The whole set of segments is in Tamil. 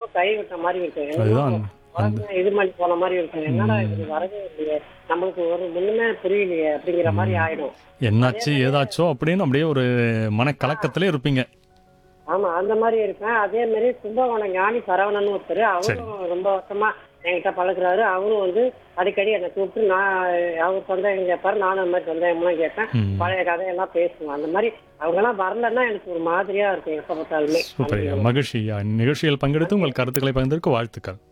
கை விட்ட மாதிரி இருக்கு அதுதான் உலகமே இது மாதிரி போன மாதிரி இருக்கு என்னடா இது வரவே இல்லையே நம்மளுக்கு ஒரு முன்னுமே புரியலையே அப்படிங்கிற மாதிரி ஆயிடும் என்னாச்சு ஏதாச்சோ அப்படின்னு அப்படியே ஒரு மனக்கலக்கத்திலே இருப்பீங்க ஆமா அந்த மாதிரி இருப்பேன் அதே மாதிரி கும்பகோணம் ஞானி சரவணன் ஒருத்தர் அவரும் ரொம்ப வருஷமா என்கிட்ட பழகுறாரு அவரும் வந்து அடிக்கடி என்னை கூப்பிட்டு நான் அவர் சந்தேகம் கேட்பாரு நானும் அந்த மாதிரி சந்தேகம்லாம் கேட்பேன் ம். பழைய கதையெல்லாம் பேசுவோம் அந்த மாதிரி அவங்கெல்லாம் வரலன்னா எனக்கு ஒரு மாதிரியா இருக்கும் எப்ப பார்த்தாலுமே சூப்பர் ஐயா மகிழ்ச்சி ஐயா நிகழ்ச்சியில் பங்கெடுத்து உங்கள் கருத்துக்களை பகிர்ந்ததற்கு வாழ்த்துக்கள்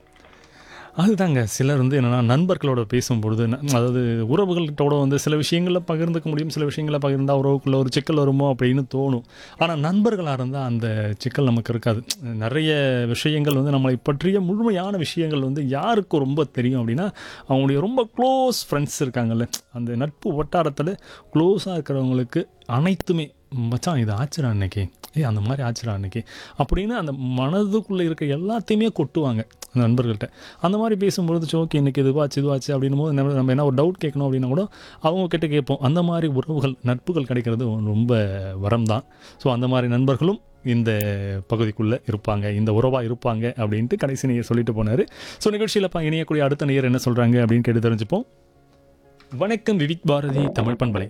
அதுதாங்க சிலர் வந்து என்னன்னா நண்பர்களோட பேசும்பொழுது ந- அதாவது உறவுகள்கிட்டோட வந்து சில விஷயங்களை பகிர்ந்துக்க முடியும் சில விஷயங்களை பகிர்ந்தா உறவுக்குள்ள ஒரு சிக்கல் வருமோ அப்படின்னு தோணும் ஆனால் நண்பர்களாக இருந்தால் அந்த சிக்கல் நமக்கு இருக்காது நிறைய விஷயங்கள் வந்து நம்மளை பற்றிய முழுமையான விஷயங்கள் வந்து யாருக்கு ரொம்ப தெரியும் அப்படின்னா அவங்களுடைய ரொம்ப க்ளோஸ் ஃப்ரெண்ட்ஸ் இருக்காங்கல்ல அந்த நட்பு வட்டாரத்தில் க்ளோஸாக இருக்கிறவங்களுக்கு அனைத்துமே மச்சான் இது ஆச்சுடா அன்னைக்கு ஏய் அந்த மாதிரி ஆச்சுடா அன்னைக்கு அப்படின்னு அந்த மனதுக்குள்ளே இருக்க எல்லாத்தையுமே கொட்டுவாங்க அந்த நண்பர்கள்ட்ட அந்த மாதிரி பேசும்பொழுது ஓகே இன்னைக்கு இதுவாச்சு இதுவாச்சு அப்படின்னும் போது நம்ம நம்ம என்ன ஒரு டவுட் கேட்கணும் அப்படின்னா கூட அவங்க கிட்ட கேட்போம் அந்த மாதிரி உறவுகள் நட்புகள் கிடைக்கிறது ரொம்ப வரம் தான் ஸோ அந்த மாதிரி நண்பர்களும் இந்த பகுதிக்குள்ளே இருப்பாங்க இந்த உறவாக இருப்பாங்க அப்படின்ட்டு கடைசி நேயர் சொல்லிட்டு போனார் ஸோ நிகழ்ச்சியில் பா இணையக்கூடிய அடுத்த நேயர் என்ன சொல்கிறாங்க அப்படின்னு கேட்டு தெரிஞ்சுப்போம் வணக்கம் விவிக் பாரதி தமிழ் பண்பலை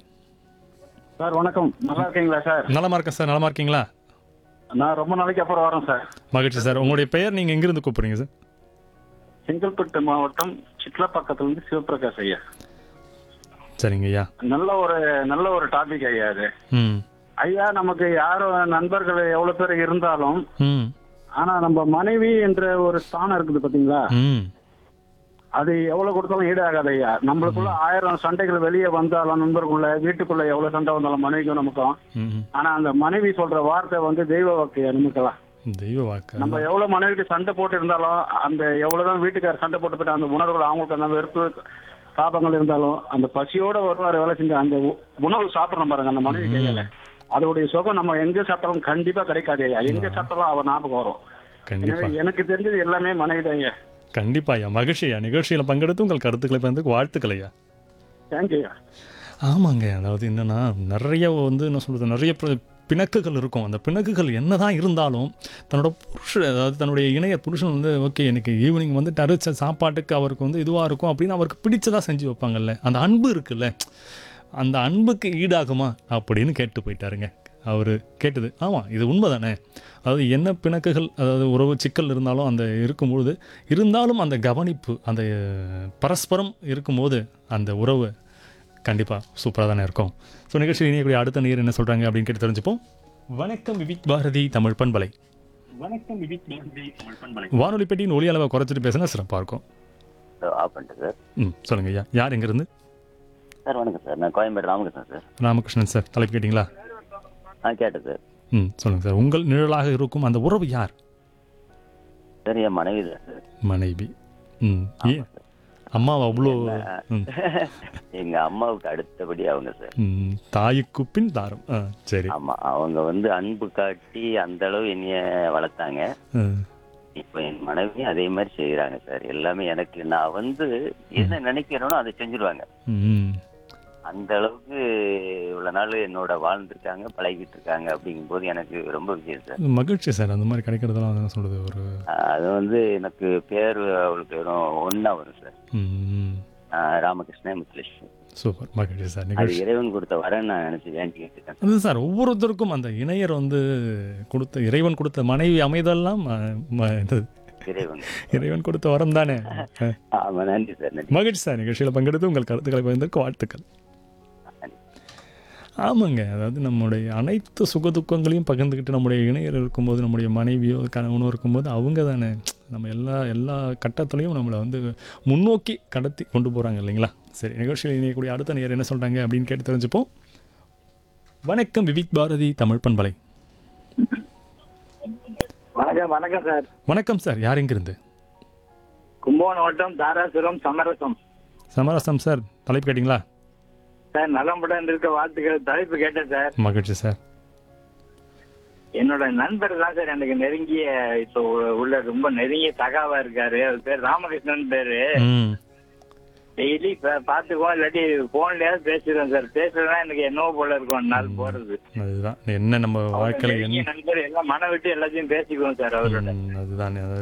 சார் வணக்கம் நல்லா இருக்கீங்களா சார் நலமா இருக்கேன் சார் நலமா இருக்கீங்களா நான் ரொம்ப நாளைக்கு அப்புறம் வரேன் சார் மகிழ்ச்சி சார் உங்களுடைய பெயர் நீங்கள் எங்கிருந்து கூப்பிடுறீங்க சார் செங்கல்பட்டு மாவட்டம் சிட்லப்பாக்கத்துல இருந்து சிவபிரகாஷ் ஐயா சரிங்க ஐயா நல்ல ஒரு நல்ல ஒரு டாபிக் ஐயா அது ம் ஐயா நமக்கு யாரும் நண்பர்கள் எவ்வளவு பேர் இருந்தாலும் ம் ஆனா நம்ம மனைவி என்ற ஒரு ஸ்தானம் இருக்குது பாத்தீங்களா ம் அது எவ்வளவு கொடுத்தாலும் ஈடாகாது ஐயா நம்மளுக்குள்ள ஆயிரம் சண்டைகள் வெளியே வந்தாலும் நண்பருக்குள்ள வீட்டுக்குள்ள எவ்வளவு சண்டை வந்தாலும் மனைவிக்கும் நமக்கும் ம் ஆனா அந்த மனைவி சொல்ற வார்த்தை வந்து தெய்வ வாக்கு நமக்கெல்லாம் தெய்வ வாக்கு நம்ம எவ்வளவு மனைவிக்கு சண்டை போட்டு இருந்தாலும் அந்த எவ்வளவுதான் வீட்டுக்கார சண்டை போட்டு போயிட்டு அந்த உணர்வுகள் அவங்களுக்கு அந்த வெறுப்பு சாபங்கள் இருந்தாலும் அந்த பசியோட வருவாரு வேலை செஞ்சு அந்த உ- உணவு சாப்பிடணும் பாருங்க அந்த மனைவி கையில அதோடைய சுகம் நம்ம எங்க சாப்பிட்டாலும் கண்டிப்பா கிடைக்காது ஐயா எங்க சாப்பிட்டாலும் அவ ஞாபகம் வரும் கண்டிப்பா எனவே எனக்கு தெரிஞ்சது எல்லாமே மனைவி தான் ஐயா கண்டிப்பா ஐயா மகிழ்ச்சி ஐயா நிகழ்ச்சியில் பங்கெடுத்து உங்கள் கருத்துக்களை பகிர்ந்து வாழ்த்துக்கள் ஐயா தேங்க்யூ ஐயா ஆமாங்க அதாவது என்னன்னா நிறைய வந்து என்ன சொல்றது நிறைய பிர- பிணக்குகள் இருக்கும் அந்த பிணக்குகள் என்னதான் இருந்தாலும் தன்னோட புருஷன் அதாவது தன்னுடைய இணைய புருஷன் வந்து ஓகே எனக்கு ஈவினிங் வந்து தரிச்ச சாப்பாட்டுக்கு அவருக்கு வந்து இதுவாக இருக்கும் அப்படின்னு அவருக்கு பிடிச்சதா செஞ்சு வைப்பாங்கல்ல அந்த அன்பு இருக்குல்ல அந்த அன்புக்கு ஈடாகுமா அப்படின்னு கேட்டு போயிட்டாருங்க அவர் கேட்டது ஆமாம் இது உண்மைதானே அதாவது என்ன பிணக்குகள் அதாவது உறவு சிக்கல் இருந்தாலும் அந்த இருக்கும்பொழுது இருந்தாலும் அந்த கவனிப்பு அந்த அஹ், பரஸ்பரம் இருக்கும்போது அந்த உறவு கண்டிப்பாக சூப்பராக தானே இருக்கும் ஸோ நிகழ்ச்சியில் இணையக்கூடிய அடுத்த நேர் என்ன சொல்கிறாங்க அப்படின்னு கேட்டு தெரிஞ்சுப்போம் வணக்கம் விவிக் பாரதி தமிழ் பண்பலை வணக்கம் விவிக் பாரதி தமிழ் பண்பலை வானொலி பெட்டியின் ஒளி அளவை குறைச்சிட்டு பேசினா சிறப்பாக இருக்கும் ஆஃப் பண்ணிட்டேன் சார் ம் சொல்லுங்க ஐயா யார் எங்கேருந்து சார் வணக்கம் சார் நான் கோயம்பேடு ராமகிருஷ்ணன் சார் ராமகிருஷ்ணன் சார் தலைப்பு கேட்டிங்களா ஆ கேட்டேன் சார் ம் சொல்லுங்கள் சார் உங்கள் நிழலாக இருக்கும் அந்த உறவு யார் சார் என் மனைவி தான் சார் மனைவி ம் ஏன் அம்மாவை அவ்வளோ ம், எங்க அம்மாவுக்கு அடுத்தபடி அவங்க சார் ம், தாய்க்கு பின் தாரம் ஆ சரி ஆமா அவங்க வந்து அன்பு காட்டி அந்த அளவு என்னைய வளர்த்தாங்க ம், இப்போ என் மனைவி அதே மாதிரி செய்யறாங்க சார் எல்லாமே எனக்கு நான் வந்து என்ன நினைக்கிறேனோ அதை செஞ்சிருவாங்க ம் அந்த அளவுக்கு இவ்வளவு நாள் என்னோட வாழ்ந்துருக்காங்க பழகிட்டு இருக்காங்க அப்படிங்கும்போது எனக்கு ரொம்ப விஷயம் சார் மகிழ்ச்சி சார் அந்த மாதிரி கிடைக்கிறதெல்லாம் என்ன சொல்கிறது ஒரு ஆஹ் அது வந்து எனக்கு பேர் அவளுக்கு வெறும் ஒன்னா வரும் சார் ம், ஆஹ் ராமகிருஷ்ணன் முத்துலட்சுமி சூப்பர் மகிழ்ச்சி சார் அது நிகழ்ச்சி இறைவன் கொடுத்த வரேன் நான் நினைச்சு வேண்டிக்கிட்டு இருக்கேன் அது சார் ஒவ்வொருத்தருக்கும் அந்த இணையர் வந்து கொடுத்த இறைவன் கொடுத்த மனைவி அமைதெல்லாம் ம- ம- இது இறைவன் இறைவன் கொடுத்த வரம் தானே ஆமா நன்றி சார் நன்றி மகிழ்ச்சி சார் நிகழ்ச்சியில் பங்கெடுத்து உங்கள் கருத்துக்களை பகிர்ந்ததற்கு வாழ்த்துக்கள் நன்றி. ஆமாங்க அதாவது நம்முடைய அனைத்து சுகதுக்கங்களையும் பகிர்ந்துக்கிட்டு நம்முடைய இணையர் இருக்கும்போது நம்முடைய மனைவியோ கணவனோ இருக்கும்போது அவங்க தானே நம்ம எல்லா எல்லா கட்டத்துலையும் நம்மளை வந்து முன்னோக்கி கடத்தி கொண்டு போகிறாங்க இல்லைங்களா சரி நிகழ்ச்சியில் இணையக்கூடிய அடுத்த நேர் என்ன சொல்கிறாங்க அப்படின்னு கேட்டு தெரிஞ்சுப்போம் வணக்கம் விவிக் பாரதி தமிழ் பண்பலை வணக்கம் வணக்கம் சார் வணக்கம் சார் யார் எங்கிருந்து கும்பகோணம் வட்டம் தாராசுரம் சமரசம் சமரசம் சார் தலைப்பு கேட்டிங்களா சார் நலமுடன் இருக்க வாழ்த்துக்கள் தலைப்பு கேட்டேன் சார் மகிழ்ச்சி சார் என்னோட நண்பர் தான் சார் எனக்கு நெருங்கிய இப்போ உள்ள ரொம்ப நெருங்கிய தகாவா இருக்காரு அவர் பேர் ராமகிருஷ்ணன் பேரு ம் டெய்லி பாத்துக்குவோம் இல்லாட்டி போன்லயாவது பேசுறேன் சார் பேசுறதுனா எனக்கு என்னவோ போல இருக்கும் நாள் போறது அதுதான் என்ன நம்ம வாழ்க்கையில் நெருங்கிய என்ன நண்பர் எல்லாம் மன விட்டு எல்லாத்தையும் பேசிக்குவோம் சார் அவரோட ம், அதுதான் அது